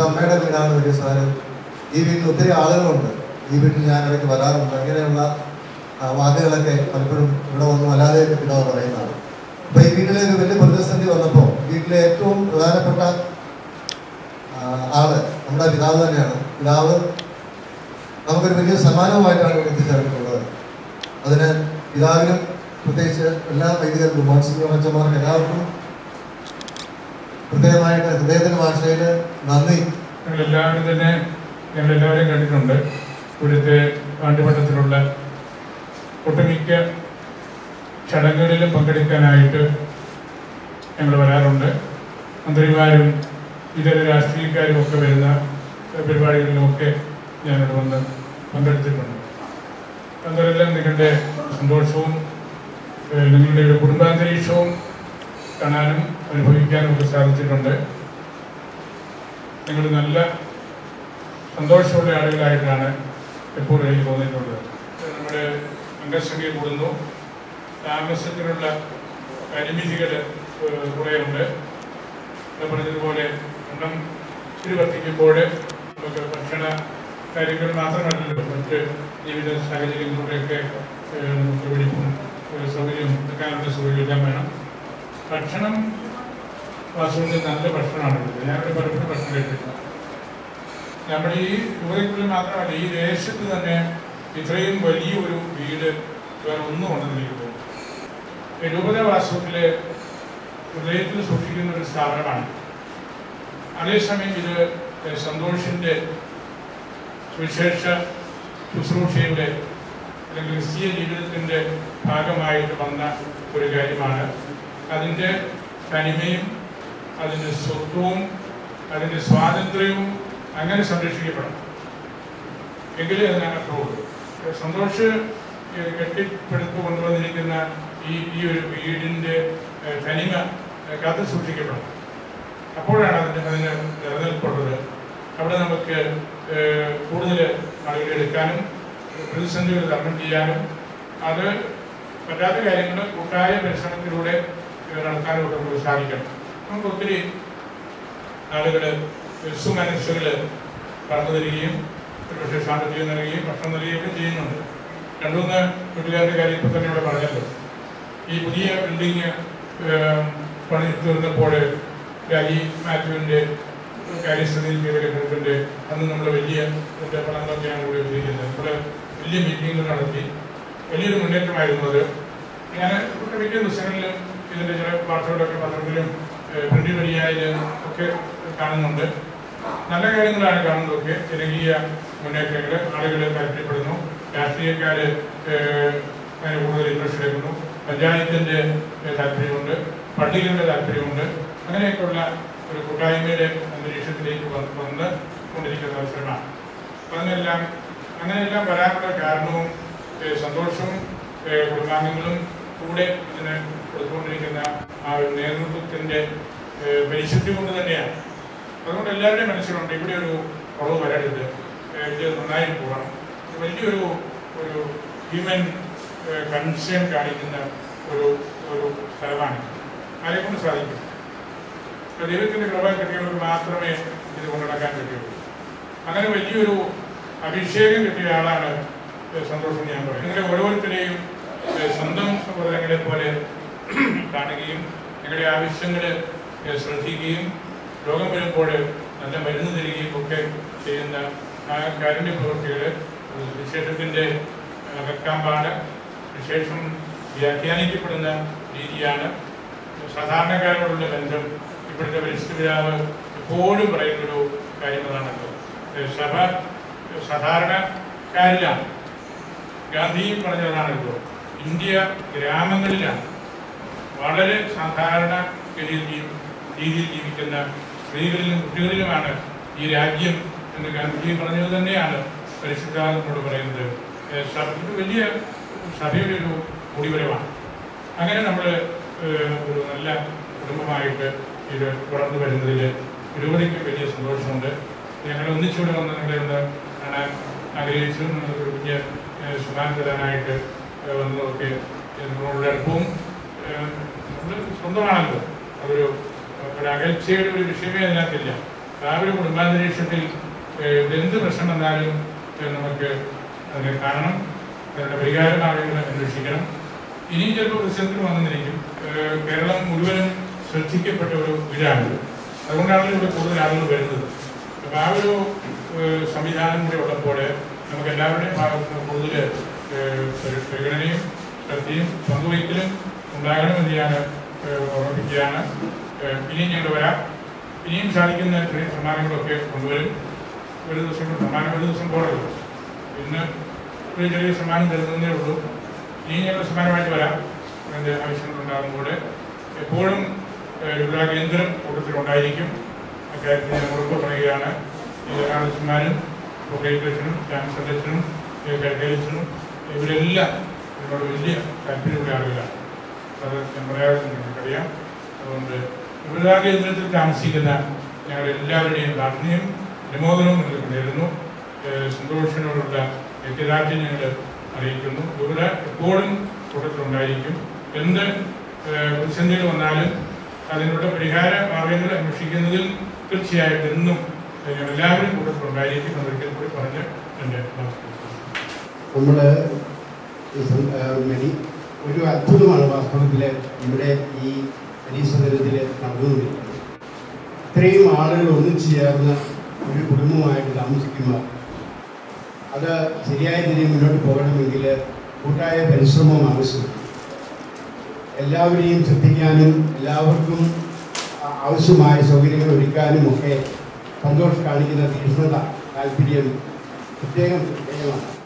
അമ്മയുടെ വീടാണ് വലിയ സാധനം ഈ വീട്ടിൽ ഒത്തിരി ആളുകളുണ്ട് ഈ വീട്ടിൽ ഞാൻ ഇടയ്ക്ക് വരാറുണ്ട് അങ്ങനെയുള്ള ആ, വാക്കുകളൊക്കെ പലപ്പോഴും ഇവിടെ വന്ന് വല്ലാതെ പിതാവ് പറയുന്നതാണ് അപ്പൊ ഈ വീട്ടിലെ ഒരു വലിയ പ്രതിസന്ധി വന്നപ്പോൾ വീട്ടിലെ ഏറ്റവും പ്രധാനപ്പെട്ട ആ, ആള് നമ്മുടെ പിതാവ് തന്നെയാണ് പിതാവ് നമുക്കൊരു വലിയ സമ്മാനവുമായിട്ടാണ് ഇവിടെ എത്തിച്ചേർന്നിട്ടുള്ളത് അതിന് പിതാവിനും പ്രത്യേകിച്ച് എല്ലാ വൈദികർക്കും മോൻസിംഗ് അച്ഛന്മാർക്ക് എല്ലാവർക്കും പ്രത്യേകമായിട്ട് ഹൃദയത്തിന്റെ ഭാഷയിൽ നന്ദി ഞങ്ങൾ എല്ലാവരും തന്നെ ഞങ്ങൾ എല്ലാവരും കണ്ടിട്ടുണ്ട് ഇവിടുത്തെ പാണ്ഡ്യപട്ടത്തിലുള്ള ഒട്ടുമിക്ക ചടങ്ങുകളിലും പങ്കെടുക്കാനായിട്ട് ഞങ്ങൾ വരാറുണ്ട് മന്ത്രിമാരും ഇതര രാഷ്ട്രീയക്കാരും ഒക്കെ വരുന്ന പരിപാടികളിലുമൊക്കെ ഞാനിവിടെ വന്ന് പങ്കെടുത്തിട്ടുണ്ട് അന്നേരമെല്ലാം നിങ്ങളുടെ സന്തോഷവും ഏഹ് നിങ്ങളുടെ ഒരു കുടുംബാന്തരീക്ഷവും കാണാനും അനുഭവിക്കാനും ഒക്കെ സാധിച്ചിട്ടുണ്ട് നിങ്ങൾ നല്ല സന്തോഷമുള്ള ആളുകളായിട്ടാണ് എപ്പോഴും എനിക്ക് തോന്നിയിട്ടുള്ളത് നമ്മുടെ അംഗസംഖ്യ കൂടുന്നു താമസത്തിനുള്ള പരിമിതികൾ കുറേയുണ്ട് ഇവിടെ പറഞ്ഞതുപോലെ എണ്ണം ഇച്ചിരി വർദ്ധിക്കുമ്പോൾ നമുക്ക് ഭക്ഷണ കാര്യങ്ങൾ മാത്രമല്ലല്ലോ മറ്റ് ജീവിത സാഹചര്യങ്ങളിലൂടെയൊക്കെ ഏഹ് നമുക്ക് വെടിപ്പും ഏഹ് സൗകര്യം എടുക്കാനുള്ള സൗകര്യം എല്ലാം വേണം ഭക്ഷണം വാസ്തവത്തിൽ നല്ല ഭക്ഷണമാണ് ഇവിടുത്തെ ഞാനിവിടെ പലപ്പോഴും ഭക്ഷണം കഴിച്ചിട്ടുണ്ട് നമ്മുടെ ഈ യുവതിക്കുള്ളിൽ മാത്രമല്ല ഈ ദേശത്ത് തന്നെ ഇത്രയും വലിയ ഒരു വീട് വേറെ ഒന്നും ഉണ്ടെന്ന് എനിക്ക് തോന്നുന്നു ഈ രൂപത വാസ്തവത്തില് ഹൃദയത്തിൽ സൂക്ഷിക്കുന്ന ഒരു സ്ഥാപനമാണ് അതേസമയം ഇത് സന്തോഷിന്റെ സുവിശേഷ ശുശ്രൂഷയുടെ അല്ലെങ്കിൽ ക്രിസ്തീയ ജീവിതത്തിന്റെ ഭാഗമായിട്ട് വന്ന ഒരു കാര്യമാണ് അതിൻ്റെ തനിമയും അതിൻ്റെ സ്വത്വവും അതിൻ്റെ സ്വാതന്ത്ര്യവും അങ്ങനെ സംരക്ഷിക്കപ്പെടണം എങ്കിലേ അതിനകത്തുള്ളൂ സന്തോഷ് ഏഹ് കെട്ടിപ്പടുത്ത് കൊണ്ടുവന്നിരിക്കുന്ന ഈ ഈ ഒരു വീടിൻ്റെ ഏഹ് തനിമ ഏഹ് കാത്തു സൂക്ഷിക്കപ്പെടണം അപ്പോഴാണ് അതിന് അതിന് നിലനിൽപ്പുള്ളത് അവിടെ നമുക്ക് ഏഹ് കൂടുതൽ ആളുകളെ എടുക്കാനും പ്രതിസന്ധികൾ തരണം ചെയ്യാനും അത് പറ്റാത്ത കാര്യങ്ങൾ കൂട്ടായ പരിശ്രമത്തിലൂടെ ഏഹ് നടത്താനും ഒക്കെ നമുക്ക് സാധിക്കണം നമുക്ക് ഒത്തിരി ആളുകൾ സുമനസ്സുകൾ പറഞ്ഞു തരികയും ഒരുപക്ഷെ സാമ്പത്തികം നൽകുകയും ഭക്ഷണം നൽകുകയും ഒക്കെ ചെയ്യുന്നുണ്ട് രണ്ടുമൂന്ന് വീട്ടുകാരുടെ കാര്യം ഇപ്പം തന്നെ ഇവിടെ പറഞ്ഞല്ലോ ഈ പുതിയ ബിൽഡിങ് പണി തീർന്നപ്പോൾ രാജി മാത്യുവിൻ്റെ കാര്യസ്ഥതയിൽ ചെയ്തിട്ടുണ്ട് അന്ന് നമ്മൾ വലിയ മറ്റേ പണങ്ങളൊക്കെയാണ് ഇവിടെ ഉപയോഗിക്കുന്നത് നമ്മൾ വലിയ മീറ്റിങ്ങുകൾ നടത്തി വലിയൊരു മുന്നേറ്റമായിരുന്നു അത് ഞാൻ ഇവിടെ മിക്ക ദിവസങ്ങളിലും ഇതിൻ്റെ ചില വാർത്തകളൊക്കെ പത്രത്തിലും പ്രിന്റ് മീഡിയയിലും ഒക്കെ കാണുന്നുണ്ട് നല്ല കാര്യങ്ങളാണ് കാണുന്നതൊക്കെ ജനകീയ മുന്നേറ്റങ്ങൾ ആളുകൾ താല്പര്യപ്പെടുന്നു രാഷ്ട്രീയക്കാർ അതിന് കൂടുതൽ ഇൻട്രസ്റ്റ് എടുക്കുന്നു പഞ്ചായത്തിൻ്റെ ഏഹ്, താല്പര്യമുണ്ട് പള്ളികളുടെ താല്പര്യമുണ്ട് അങ്ങനെയൊക്കെയുള്ള ഒരു കൂട്ടായ്മയുടെ അന്തരീക്ഷത്തിലേക്ക് വന്ന് വന്ന് കൊണ്ടിരിക്കുന്ന അവസരമാണ് അപ്പം അതിനെല്ലാം അങ്ങനെയെല്ലാം വരാനുള്ള കാരണവും ഏഹ്, സന്തോഷവും ഏഹ്, കുടുംബാംഗങ്ങളും കൂടെ ഇതിന് കൊടുത്തുകൊണ്ടിരിക്കുന്ന ആ ഒരു നേതൃത്വത്തിൻ്റെ ഏഹ്, പരിശുദ്ധി കൊണ്ട് തന്നെയാണ് അതുകൊണ്ട് എല്ലാവരുടെയും മനസ്സിലുണ്ട് ഇവിടെ ഒരു കുറവ് വരരുത് ഏഹ്, ഇത് നന്നായി പോകണം ഇത് വലിയൊരു ഒരു ഹ്യൂമൻ കൺസേൺ കാണിക്കുന്ന ഒരു ഒരു സ്ഥലമാണ് ആരെ കൊണ്ട് സാധിക്കും ഇപ്പൊ ദൈവത്തിന്റെ കൃപ കിട്ടിയവർക്ക് മാത്രമേ ഇത് കൊണ്ടുനടക്കാൻ പറ്റുള്ളൂ അങ്ങനെ വലിയൊരു അഭിഷേകം കിട്ടിയ ആളാണ് ഏഹ് സന്തോഷം എന്ന് ഞാൻ പറയും നിങ്ങളെ ഓരോരുത്തരെയും ഏഹ് സ്വന്തം സഹോദരങ്ങളെ പോലെ കാണുകയും നിങ്ങളുടെ ആവശ്യങ്ങൾ ശ്രദ്ധിക്കുകയും രോഗം വരുമ്പോൾ നല്ല മരുന്ന് തരികയും ഒക്കെ ചെയ്യുന്ന ആ കാരുണ്യ പ്രവൃത്തികൾ വിശേഷത്തിൻ്റെ അകക്കാമ്പാട് വിശേഷം വ്യാഖ്യാനിക്കപ്പെടുന്ന രീതിയാണ് സാധാരണക്കാരോടുള്ള ബന്ധം ഇപ്പോഴത്തെ പരിസ്ഥിതി പിതാവ് എപ്പോഴും പറയുന്നൊരു കാര്യം അതാണല്ലോ ഏഹ് സഭ സാധാരണക്കാരിലാണ് ഗാന്ധിയും പറഞ്ഞതാണല്ലോ ഇന്ത്യ ഗ്രാമങ്ങളിലാണ് വളരെ സാധാരണ ഗതിയിൽ ജീ- രീതിയിൽ ജീവിക്കുന്ന സ്ത്രീകളിലും കുട്ടികളിലുമാണ് ഈ രാജ്യം എന്ന് ഗാന്ധിജി പറഞ്ഞത് തന്നെയാണ് പരിശുദ്ധാനോട് പറയുന്നത് ഏഹ് സഭ- ഇത് വലിയ സഭയുടെ ഒരു കൂടിവരവാണ് അങ്ങനെ നമ്മൾ ഒരു നല്ല കുടുംബമായിട്ട് ഇത് വളർന്നു വരുന്നതിൽ പുരോഗതിക്ക് വലിയ സന്തോഷമുണ്ട് ഞങ്ങൾ ഒന്നിച്ചുകൂടെ വന്ന് നിങ്ങളെ ഒന്ന് കാണാൻ ആഗ്രഹിച്ചു നിങ്ങൾക്ക് ഒരു കുഞ്ഞ് സുഖാൻ തരാനായിട്ട് ഏഹ് വന്നതൊക്കെ ഏഹ് നിങ്ങളോടുള്ള അടുപ്പവും ഏഹ് നമ്മൾ സ്വന്തമാണല്ലോ അതൊരു ഒരു അകൽച്ചയുടെ ഒരു വിഷയമേ അതിനകത്തില്ല ആ ഒരു കുടുംബാന്തരീക്ഷത്തിൽ ഏഹ്, എന്ത് പ്രശ്നം വന്നാലും ഏഹ്, നമുക്ക് അതിനെ കാണണം അതിനുള്ള പരിഹാര മാർഗങ്ങൾ അന്വേഷിക്കണം ഇനിയും ചിലപ്പോൾ പ്രതിസന്ധി വന്നിരിക്കും ഏഹ്, കേരളം മുഴുവനും ശ്രദ്ധിക്കപ്പെട്ട ഒരു വീടാണിത് അതുകൊണ്ടാണ് ഇവിടെ കൂടുതൽ ആളുകൾ വരുന്നത് അപ്പോൾ ആ ഒരു ഏഹ്, സംവിധാനം കൂടി ഉള്ളപ്പോൾ നമുക്ക് എല്ലാവരുടെയും ഭാഗത്ത് നിന്ന് കൂടുതൽ ഏഹ്, പരി- പരിഗണനയും ശ്രദ്ധയും പങ്കുവയ്ക്കലും ഉണ്ടാകണമെന്ന് ഞാൻ ഏഹ്, ഓർമ്മിപ്പിക്കുകയാണ് ഏഹ്, ഇനിയും ഞങ്ങൾ വരാം ഇനിയും സാധിക്കുന്ന ചെറിയ സമ്മാനങ്ങളൊക്കെ കൊണ്ടുവരും ഒരു ദിവസം കൊണ്ട് സമ്മാനം ഒരു ദിവസം പോകരുത് ഇന്ന് ഒരു ചെറിയ സമ്മാനം തരുന്നതേ ഉള്ളൂ ഇനിയും ഞങ്ങൾ സമ്മാനമായിട്ട് വരാം അതിൻ്റെ ആവശ്യങ്ങളുണ്ടാകുമ്പോൾ എപ്പോഴും ഏഹ്, യുവതാ കേന്ദ്രം കൂട്ടത്തിലുണ്ടായിരിക്കും അക്കാര്യത്തിൽ ഞാൻ ഉറപ്പ് പറയുകയാണ് ഈ ആവശ്യന്മാരും പ്രൊപ്പറേറ്റേഴ്സിനും ക്യാൻസർ ടെസ്റ്റിനും കരകേലിസിനും ഇവരെല്ലാം ഇതിനോട് വലിയ താല്പര്യമുള്ള ആളുകളാണ് അത് ഞാൻ പറയാതെ നിങ്ങൾക്കറിയാം അതുകൊണ്ട് യുവതാ കേന്ദ്രത്തിൽ താമസിക്കുന്ന ഞങ്ങളുടെ എല്ലാവരുടെയും പ്രാർത്ഥനയും അനുമോദനവും നിങ്ങൾക്ക് നേരുന്നു ഏഹ് സന്തോഷത്തിനോടുള്ള ഐക്യദാർഢ്യം ഞങ്ങൾ അറിയിക്കുന്നു ഇവിടെ എപ്പോഴും കൂട്ടത്തിലുണ്ടായിരിക്കും എന്ത് ഏഹ് പ്രതിസന്ധികൾ വന്നാലും അതിനുള്ള പരിഹാര മാർഗങ്ങൾ അന്വേഷിക്കുന്നതിൽ തീർച്ചയായിട്ടും എന്നും ഞങ്ങൾ എല്ലാവരും കൂട്ടത്തിലുണ്ടായിരിക്കും എന്നൊരിക്കൽ കൂടി പറഞ്ഞ് എൻ്റെ നമസ്കാരം നമ്മൾ മെഡി ഒരു അത്ഭുതമാണ് വാസ്തവത്തിൽ ഇവിടെ ഈ മെഡീസനത്തിൽ നടന്നുകൊണ്ടിരിക്കുന്നത് ഇത്രയും ആളുകൾ ഒന്നിച്ചു ചേർന്ന് ഒരു കുടുംബമായിട്ട് താമസിക്കുമ്പോൾ അത് ശരിയായ രീതിയിൽ മുന്നോട്ട് പോകണമെങ്കിൽ കൂട്ടായ പരിശ്രമം ആവശ്യമാണ് എല്ലാവരെയും ശ്രദ്ധിക്കാനും എല്ലാവർക്കും ആ- ആവശ്യമായ സൗകര്യങ്ങൾ ഒരുക്കാനും ഒക്കെ സന്തോഷം കാണിക്കുന്ന തീക്ഷ്ണത താല്പര്യം പ്രത്യേകം ശ്രദ്ധേയമാണ്